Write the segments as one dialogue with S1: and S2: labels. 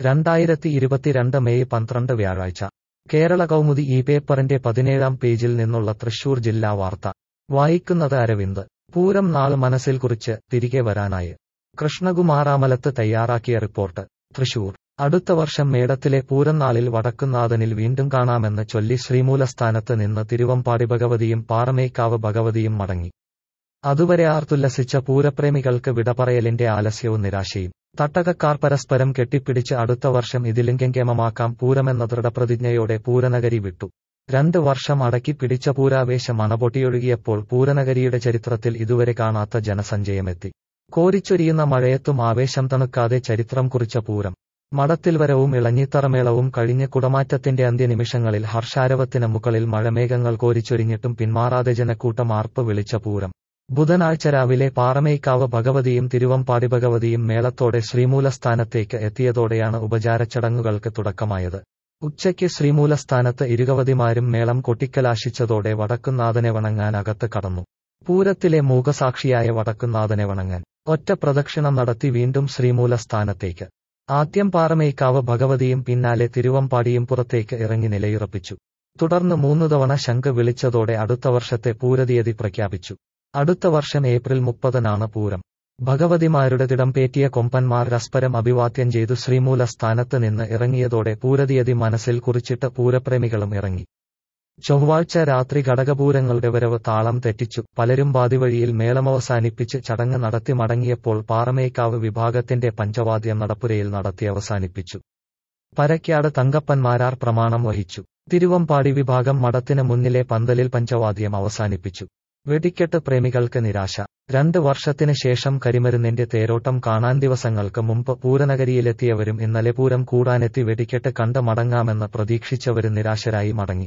S1: രണ്ടായിരത്തി ഇരുപത്തിരണ്ട് മെയ് പന്ത്രണ്ട് വ്യാഴാഴ്ച കേരള കൗമുദി ഈ പേപ്പറിന്റെ പതിനേഴാം പേജിൽ നിന്നുള്ള തൃശൂർ ജില്ലാ വാർത്ത വായിക്കുന്നത് അരവിന്ദ് പൂരം നാൾ മനസ്സിൽ കുറിച്ച് തിരികെ വരാനായി കൃഷ്ണകുമാറാമലത്ത് തയ്യാറാക്കിയ റിപ്പോർട്ട് തൃശൂർ അടുത്ത വർഷം മേടത്തിലെ പൂരംനാളിൽ വടക്കുന്നാഥനിൽ വീണ്ടും കാണാമെന്ന് ചൊല്ലി ശ്രീമൂലസ്ഥാനത്ത് നിന്ന് തിരുവമ്പാടി ഭഗവതിയും പാറമേക്കാവ് ഭഗവതിയും മടങ്ങി അതുവരെ ആർത്തുല്ലസിച്ച പൂരപ്രേമികൾക്ക് വിടപറയലിന്റെ ആലസ്യവും നിരാശയും തട്ടകക്കാർ പരസ്പരം കെട്ടിപ്പിടിച്ച് അടുത്ത വർഷം ഇതിലും കെങ്കേമമാക്കാം പൂരമെന്ന ദൃഢപ്രതിജ്ഞയോടെ പൂരനഗരി വിട്ടു രണ്ട് വർഷം അടക്കി പിടിച്ച പൂരാവേശം അണപൊട്ടിയൊഴുകിയപ്പോൾ പൂരനഗരിയുടെ ചരിത്രത്തിൽ ഇതുവരെ കാണാത്ത ജനസഞ്ചയമെത്തി കോരിച്ചൊരിയുന്ന മഴയത്തും ആവേശം തണുക്കാതെ ചരിത്രം കുറിച്ച പൂരം മടത്തിൽ വരവും ഇളഞ്ഞിത്തറമേളവും കഴിഞ്ഞ കുടമാറ്റത്തിന്റെ അന്ത്യനിമിഷങ്ങളിൽ ഹർഷാരവത്തിന് മുകളിൽ മഴമേഘങ്ങൾ കോരിച്ചൊരിഞ്ഞിട്ടും പിന്മാറാതെ ജനക്കൂട്ടം ആർപ്പ് വിളിച്ച പൂരം ബുധനാഴ്ച രാവിലെ പാറമേക്കാവ് ഭഗവതിയും തിരുവമ്പാടി ഭഗവതിയും മേളത്തോടെ ശ്രീമൂലസ്ഥാനത്തേക്ക് എത്തിയതോടെയാണ് ഉപചാരച്ചടങ്ങുകൾക്ക് തുടക്കമായത് ഉച്ചയ്ക്ക് ശ്രീമൂലസ്ഥാനത്ത് ഇരുകവതിമാരും മേളം കൊട്ടിക്കലാശിച്ചതോടെ വടക്കുന്നാഥനെ വണങ്ങാൻ അകത്ത് കടന്നു പൂരത്തിലെ മൂകസാക്ഷിയായ വടക്കുന്നാഥനെ വണങ്ങാൻ ഒറ്റ പ്രദക്ഷിണം നടത്തി വീണ്ടും ശ്രീമൂലസ്ഥാനത്തേക്ക് ആദ്യം പാറമേക്കാവ് ഭഗവതിയും പിന്നാലെ തിരുവമ്പാടിയും പുറത്തേക്ക് ഇറങ്ങി നിലയുറപ്പിച്ചു തുടർന്ന് മൂന്നു തവണ ശംഖ് വിളിച്ചതോടെ അടുത്ത വർഷത്തെ പൂരതീയതി പ്രഖ്യാപിച്ചു അടുത്ത വർഷം ഏപ്രിൽ മുപ്പതിനാണ് പൂരം ഭഗവതിമാരുടെ തിടംപേറ്റിയ കൊമ്പന്മാർ പരസ്പരം അഭിവാദ്യം ചെയ്തു ശ്രീമൂല സ്ഥാനത്ത് നിന്ന് ഇറങ്ങിയതോടെ പൂരതീയതി മനസ്സിൽ കുറിച്ചിട്ട് പൂരപ്രേമികളും ഇറങ്ങി ചൊവ്വാഴ്ച രാത്രി ഘടകപൂരങ്ങളുടെ വരവ് താളം തെറ്റിച്ചു പലരും പാതിവഴിയിൽ മേളമവസാനിപ്പിച്ച് ചടങ്ങ് നടത്തി മടങ്ങിയപ്പോൾ പാറമേക്കാവ് വിഭാഗത്തിന്റെ പഞ്ചവാദ്യം നടപ്പുരയിൽ നടത്തി അവസാനിപ്പിച്ചു പരക്കാട് തങ്കപ്പന്മാരാർ പ്രമാണം വഹിച്ചു തിരുവമ്പാടി വിഭാഗം മഠത്തിന് മുന്നിലെ പന്തലിൽ പഞ്ചവാദ്യം അവസാനിപ്പിച്ചു വെടിക്കെട്ട് പ്രേമികൾക്ക് നിരാശ രണ്ട് വർഷത്തിന് ശേഷം കരിമരുന്നിന്റെ തേരോട്ടം കാണാൻ ദിവസങ്ങൾക്ക് മുമ്പ് പൂരനഗരിയിലെത്തിയവരും ഇന്നലെ പൂരം കൂടാനെത്തി വെടിക്കെട്ട് കണ്ട് മടങ്ങാമെന്ന് പ്രതീക്ഷിച്ചവരും നിരാശരായി മടങ്ങി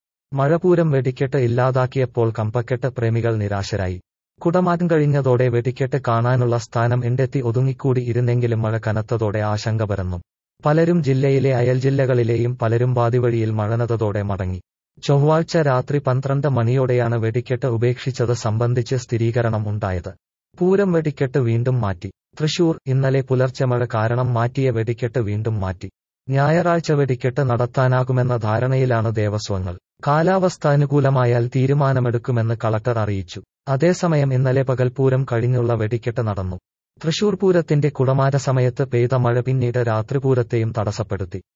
S1: മഴപൂരം വെടിക്കെട്ട് ഇല്ലാതാക്കിയപ്പോൾ കമ്പക്കെട്ട് പ്രേമികൾ നിരാശരായി കുടമാറ്റം കഴിഞ്ഞതോടെ വെടിക്കെട്ട് കാണാനുള്ള സ്ഥാനം എണ്ടെത്തി ഒതുങ്ങിക്കൂടി ഇരുന്നെങ്കിലും മഴ കനത്തതോടെ ആശങ്ക പരന്നു പലരും ജില്ലയിലെ അയൽ ജില്ലകളിലെയും പലരും പാതിവഴിയിൽ മഴനതതോടെ മടങ്ങി ചൊവ്വാഴ്ച രാത്രി പന്ത്രണ്ട് മണിയോടെയാണ് വെടിക്കെട്ട് ഉപേക്ഷിച്ചത് സംബന്ധിച്ച് സ്ഥിരീകരണം ഉണ്ടായത് പൂരം വെടിക്കെട്ട് വീണ്ടും മാറ്റി തൃശൂർ ഇന്നലെ പുലർച്ചെ മഴ കാരണം മാറ്റിയ വെടിക്കെട്ട് വീണ്ടും മാറ്റി ഞായറാഴ്ച വെടിക്കെട്ട് നടത്താനാകുമെന്ന ധാരണയിലാണ് ദേവസ്വങ്ങൾ കാലാവസ്ഥ അനുകൂലമായാൽ തീരുമാനമെടുക്കുമെന്ന് കളക്ടർ അറിയിച്ചു അതേസമയം ഇന്നലെ പകൽപൂരം കഴിഞ്ഞുള്ള വെടിക്കെട്ട് നടന്നു തൃശൂർ പൂരത്തിന്റെ കുടമാറ്റ സമയത്ത് പെയ്ത മഴ പിന്നീട് രാത്രിപൂരത്തെയും തടസ്സപ്പെടുത്തി